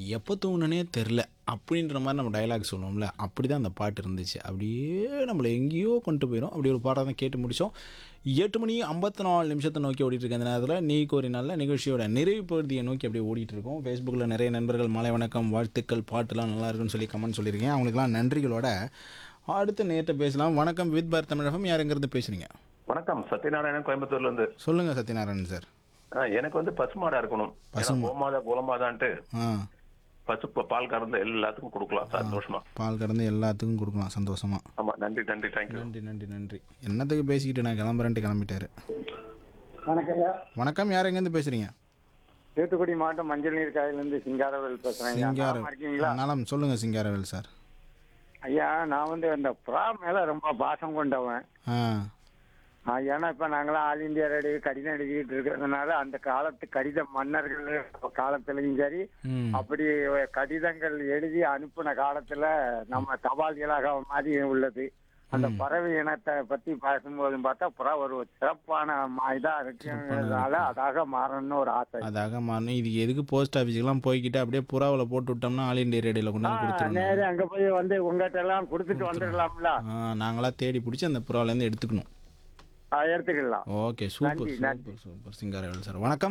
எப்போ தூங்குனனே தெரில அப்படின்ற மாதிரி நம்ம டயலாக் சொல்லுவோம்ல அப்படி தான் அந்த பாட்டு இருந்துச்சு அப்படியே நம்மளை எங்கேயோ கொண்டு போயிடும் அப்படி ஒரு பாடம் தான் கேட்டு முடித்தோம் எட்டு மணி ஐம்பத்தி நாலு நிமிஷத்தை நோக்கி ஓடிட்டு இருக்க அந்த நேரத்தில் நீ ஒரு நல்ல நிகழ்ச்சியோட நிறைவு பகுதியை நோக்கி அப்படியே ஓடிட்டு இருக்கோம் ஃபேஸ்புக்கில் நிறைய நண்பர்கள் மாலை வணக்கம் வாழ்த்துக்கள் பாட்டுலாம் நல்லா இருக்குன்னு சொல்லி கமெண்ட் சொல்லியிருக்கேன் அவங்களுக்குலாம் நன்றிகளோட அடுத்த நேரத்தை பேசலாம் வணக்கம் வித் பார் தமிழகம் யாருங்கிறது பேசுறீங்க வணக்கம் சத்யநாராயணன் கோயம்புத்தூர்ல இருந்து சொல்லுங்கள் சத்யநாராயணன் சார் ஆ, எனக்கு வந்து பசுமாடா இருக்கணும் ஏன்னா கோமாதா கோலமாதான்ட்டு ஆ பசு ப- பால் கறந்து எல்லாத்துக்கும் கொடுக்கலாம் சந்தோஷமா பால் கறந்து எல்லாத்துக்கும் கொடுக்கலாம் சந்தோஷமா ஆமா நன்றி நன்றி தேங்க்யூ நன்றி நன்றி நன்றி என்னத்துக்கு பேசிக்கிட்டு நான் கிளம்புறேன்ட்டு கிளம்பிட்டாரு வணக்கங்க வணக்கம் யார் எங்கேருந்து பேசுறீங்க தூத்துக்குடி மாவட்டம் மஞ்சள் நீர் காயிலிருந்து சிங்காரவேல் பேசுறேன் ஐயா. சிங்கார நலமா இருக்கீங்களா நலம் சொல்லுங்க சிங்காரவேல் சார் ஐயா நான் வந்து அந்த புறா மேல ரொம்ப பாசம் கொண்டவன் ஆ ஆ, ஏன்னா இப்ப நாங்களாம் ஆல் இந்தியா ரேடியோ கடிதம் எழுதிட்டு இருக்கிறதுனால அந்த காலத்து கடித மன்னர்கள் காலத்திலையும் சரி ம் அப்படி கடிதங்கள் எழுதி அனுப்பின காலத்துல நம்ம தபால்களாக மாதிரி உள்ளது அந்த பறவை இனத்தை பத்தி பேசும்போது பார்த்தா புறா ஒரு சிறப்பான ம- இதா இருக்குங்கிறதுனால அதாக மாறணும்னு ஒரு ஆசை அதாக மாறணும் இது எதுக்கு போஸ்ட் ஆஃபீஸுக்கெல்லாம் போய்கிட்டு அப்படியே புறாவில் போட்டு விட்டோம்னா ஆல் இண்டியா ரேடியோவில் கொண்டாந்து கொடுத்துருங்க நேரே அங்க போய் வந்து உங்ககிட்ட எல்லாம் கொடுத்துட்டு வந்துடலாம்ல ஆ நாங்களா தேடி பிடிச்சி அந்த புறாவிலேருந்து எடுத்துக்கணும் ஆ, எடுத்துக்கலாம் ஓகே சூப்பர் நன்றி, நன்றி. சூப்பர் சூப்பர் சிங்காரவேல் சார் வணக்கம்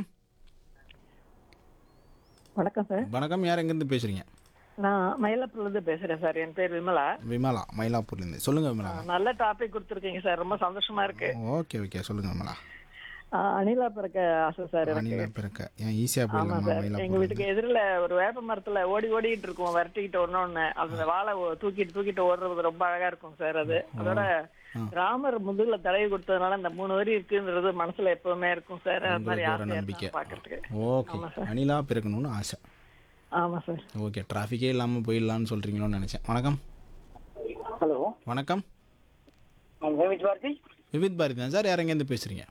வணக்கம் சார் வணக்கம் யார் எங்கேருந்து பேசுறீங்க நான் மயிலாப்பூர்லேருந்து பேசுகிறேன் சார் என் பேர் விமலா விமலா மயிலாப்பூர்லேருந்து சொல்லுங்க விமலா நல்ல டாபிக் கொடுத்துருக்கீங்க சார் ரொம்ப சந்தோஷமா இருக்கு ஓகே ஓகே சொல்லுங்க விமலா ஆ, அணிலா பிறக்க ஆசை சார் எனக்கு அணிலா பிறக்க ஏன் ஈஸியாக ஆமா போயிடலாமா சார் எங்க மயிலாப்பூர் வீட்டுக்கு எதிரில் ஒரு வேப்ப மரத்துல ஓடி ஓடிட்டு இருக்கும் விரட்டிக்கிட்டு ஒண்ணு ஒண்ணு அந்த வாழை ஓ- தூக்கிட்டு தூக்கிட்டு ஓடுறது ரொம்ப அழகா இருக்கும் சார் அது அதோட ராமர் முதுகுல தடவி கொடுத்ததுனால இந்த மூணு வரி இருக்குன்றது மனசுல எப்பவுமே இருக்கும் சார் அது மாதிரி உங்களுக்கு ஒரு ஆசையா நம்பிக்கை. இருக்கும் பாக்குறதுக்கு ஓகே அணிலா பிறக்கணும்னு ஆசை ஆமா சார் ஓகே டிராஃபிக்கே இல்லாமல் போயிடலான்னு சொல்கிறீங்களோன்னு நினச்சேன் வணக்கம் ஹலோ வணக்கம் பாரதி விவித் பாரதி தான் சார் யார் எங்கேருந்து பேசுகிறீங்க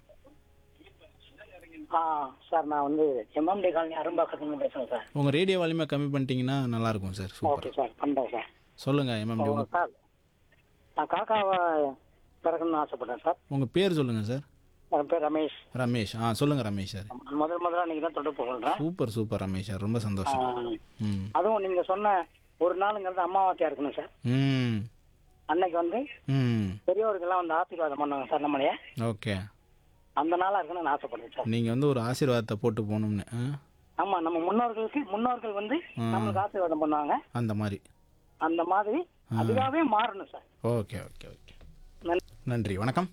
ஆ சார் நான் வந்து எம்எம்டி காலனி அரும்பாக்கத்துலேருந்து பேசுறேன் சார் உங்கள் ரேடியோ வால்யூமை கம்மி பண்ணிட்டீங்கன்னா நல்லாயிருக்கும் சார் சூப்பர் ஓகே சார் பண்ணுறேன் சார் சொல்லுங்கள் எம்எம்டி உங்கள் சார் நான் காக்காவை பிறக்கணும்னு ஆசைப்பட்டேன் சார் உங்கள் பேர் சொல்லுங்கள் சார் என் பேர் ரமேஷ் ரமேஷ் ஆ சொல்லுங்கள் ரமேஷ் சார் முதல் முதல்ல நீங்கள் தான் தொடர்பு கொள்கிறேன் சூப்பர் சூப்பர் ரமேஷ் சார் ரொம்ப சந்தோஷம் ம் அதுவும் நீங்கள் சொன்ன ஒரு நாளுங்கிறது அமாவாசையாக இருக்கணும் சார் ம் அன்னைக்கு வந்து ம் பெரியவர்கள்லாம் வந்து ஆசீர்வாதம் பண்ணுவாங்க சார் நம்மளைய ஓகே அந்த நாளாக இருக்கணும்னு நான் ஆசைப்படுறேன் சார் நீங்கள் வந்து ஒரு ஆசீர்வாதத்தை போட்டு போகணும்னு ஆ? ஆமா நம்ம முன்னோர்களுக்கு முன்னோர்கள் வந்து நம்மளுக்கு ஆசீர்வாதம் பண்ணுவாங்க அந்த மாதிரி அந்த மாதிரி அதுவாகவே மாறணும் சார் ஓகே ஓகே ஓகே நன்றி வணக்கம்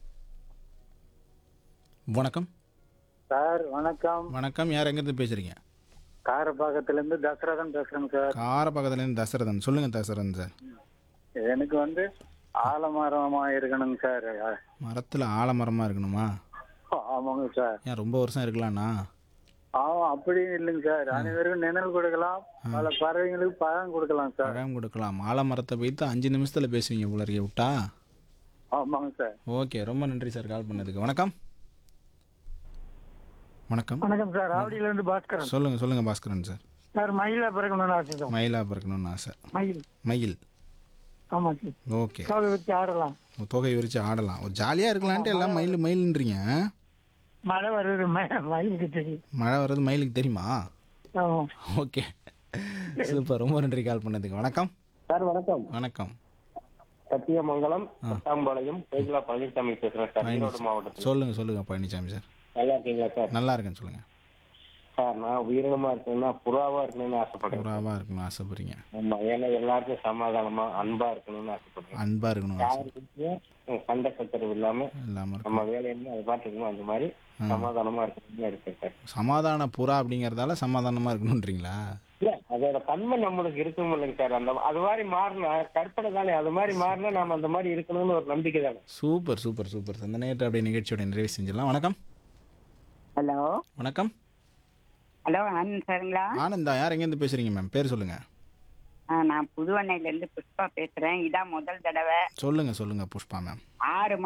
வணக்கம் சார் வணக்கம் வணக்கம் யார் எங்கேருந்து பேசுகிறீங்க காரப்பாக்கத்திலேருந்து தசரதன் பேசுறேங்க சார் கார பக்கத்துலேருந்து தசரதன் சொல்லுங்கள் தசரதன் சார் எனக்கு வந்து ஆலமரமா இருக்கணுங்க சார் மரத்தில் ஆலமரமாக இருக்கணுமா ஆமாங்க சார் ஏன் ரொம்ப வருஷம் இருக்கலாம்ண்ணா ஆமா அப்படியும் இல்லைங்க சார் அனைவருக்கும் நிழல் கொடுக்கலாம் பல பறவைங்களுக்கு பழம் கொடுக்கலாம் சார் பழம் கொடுக்கலாம் ஆலமரத்தை வைத்து அஞ்சு நிமிஷத்தில் பேசுவீங்க போல இருக்கே விட்டா ஆமாங்க சார் ஓகே ரொம்ப நன்றி சார் கால் பண்ணதுக்கு வணக்கம் வணக்கம் வணக்கம் சார் ஆவடியிலேருந்து பாஸ்கரன் சொல்லுங்கள் சொல்லுங்கள் பாஸ்கரன் சார் சார் மயிலா பிறக்கணும்னு ஆசை சார் மயிலா பிறக்கணும்னு ஆசை மயில் மயில் ஆமா சார் ஓகே தோலை வச்சு ஆடலாம் தொகை விரித்து ஆடலாம் ஒரு ஜாலியாக இருக்கலான்ட்டு எல்லாம் மயில் மயில்ன்றீங்க மழை வருது மயிலுக்கு தெரியும் மழை வர்றது மயிலுக்கு தெரியுமா ஆமா ஓகே சூப்பர் ரொம்ப நன்றி கால் பண்ணதுக்கு வணக்கம் சார் வணக்கம் வணக்கம் சத்தியமங்கலம் பட்டாம்பாளையம் கோயிலா பழனிசாமி பேசுறேன் சார் ஈரோடு மாவட்டத்தில் சொல்லுங்கள் சொல்லுங்கள் பழனிசாமி சார் நல்லா இருக்கீங்களா சார் நல்லா இருக்கேன்னு சொல்லுங்கள் சார் நான் உயிரினமா இருக்கணும்னா புறாவா இருக்கணும்னு ஆசைப்படுறேன் புறாவாக இருக்கணும்னு ஆசைப்படுறீங்க ஆமா ஏன்னா எல்லாருக்கும் சமாதானமா அன்பா இருக்கணும்னு ஆசைப்படுறேன் அன்பாக இருக்கணும் ஆசை யாருக்கும் சண்டை சச்சரவு இல்லாம இல்லாமல் இருக்கும் நம்ம வேலை என்ன அதை பார்த்துக்கணும் அந்த மாதிரி சமாதானமா இருக்கணும்னு இருக்கேன் சார் சமாதான புறா அப்படிங்கிறதால சமாதானமாக இருக்கணுன்றீங்களா இல்ல அதோட தன்மை நம்மளுக்கு இருக்கும் இல்லைங்க சார் அந்த அது மாதிரி மாறினா கற்பனை தானே அது மாதிரி மாறினா நாம அந்த மாதிரி இருக்கணும்னு ஒரு நம்பிக்கை தானே சூப்பர் சூப்பர் சூப்பர் சார். இந்த நேரத்தை அப்படியே நிகழ்ச்சியோட நிறைவு செஞ்சிடலாம் வணக்கம் ஹலோ வணக்கம் ஹலோ ஆனந்த் சாருங்களா ஆனந்தா யார் எங்கேருந்து பேசுகிறீங்க மேம் பேர் சொல்லுங்கள் ஆ, நான் புதுவண்ணையில இருந்து புஷ்பா பேசுறேன் இதான் முதல் தடவை சொல்லுங்கள் சொல்லுங்கள் புஷ்பா மேம் ஆறு